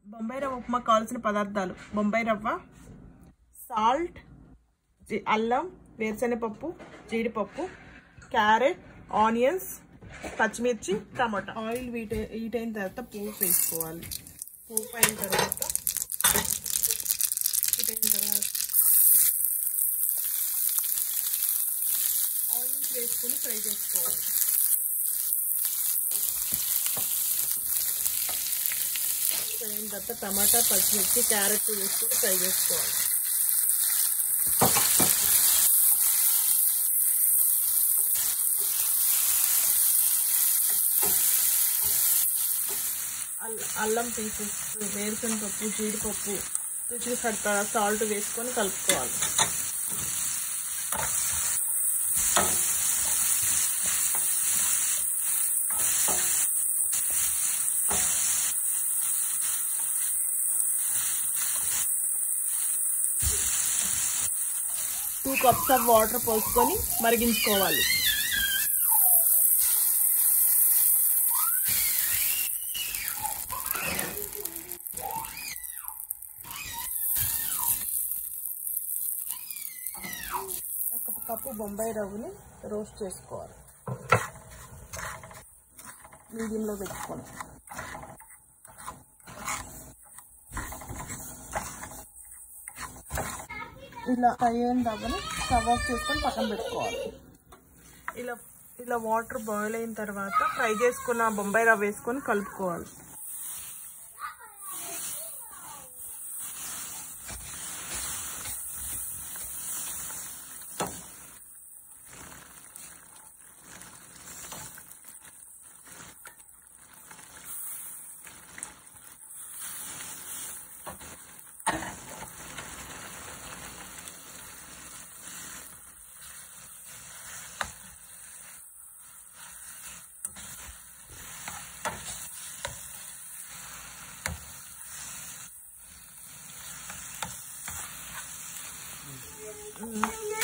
బొంబాయి రవ్వ ఉప్మా కావాల్సిన పదార్థాలు బొంబాయి రవ్వ సాల్ట్ జి- అల్లం వేరుశనగపప్పు జీడిపప్పు క్యారెట్ ఆనియన్స్ పచ్చిమిర్చి టమాటా ఆయిల్ వీట్ హీట్ అయిన తర్వాత పోపు వేసుకోవాలి పోపు అయిన తర్వాత హీట్ అయిన తర్వాత ఆనియన్స్ వేసుకొని ఫ్రై చేసుకోవాలి ఫ్రై అయిన తర్వాత టమాటా పచ్చిమిర్చి క్యారెట్ వేసుకొని ఫ్రై చేసుకోవాలి అల్- అల్లం పీసెస్ వేరుశనగపప్పు జీడిపప్పు రుచికి సరిపడా సాల్ట్ వేసుకొని కలుపుకోవాలి టూ కప్స్ ఆఫ్ వాటర్ పోసుకొని మరిగించుకోవాలి ఒక కప్పు బొంబాయి రవ్వని రోస్ట్ చేసుకోవాలి మీడియంలో పెట్టుకొని ఇలా ఫ్రై అయిన రవ్వని స్టవ్ ఆఫ్ చేసుకొని పక్కన పెట్టుకోవాలి ఇలా ఇలా వాటర్ బాయిల్ అయిన తర్వాత ఫ్రై చేసుకున్న బొంబాయి రవ్వ వేసుకొని కలుపుకోవాలి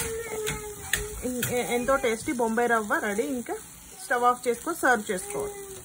ఇం- ఎ- ఎంతో టేస్టీ బొంబాయి రవ్వ రెడీ ఇంకా స్టవ్ ఆఫ్ చేసుకొని సర్వ్ చేసుకోవాలి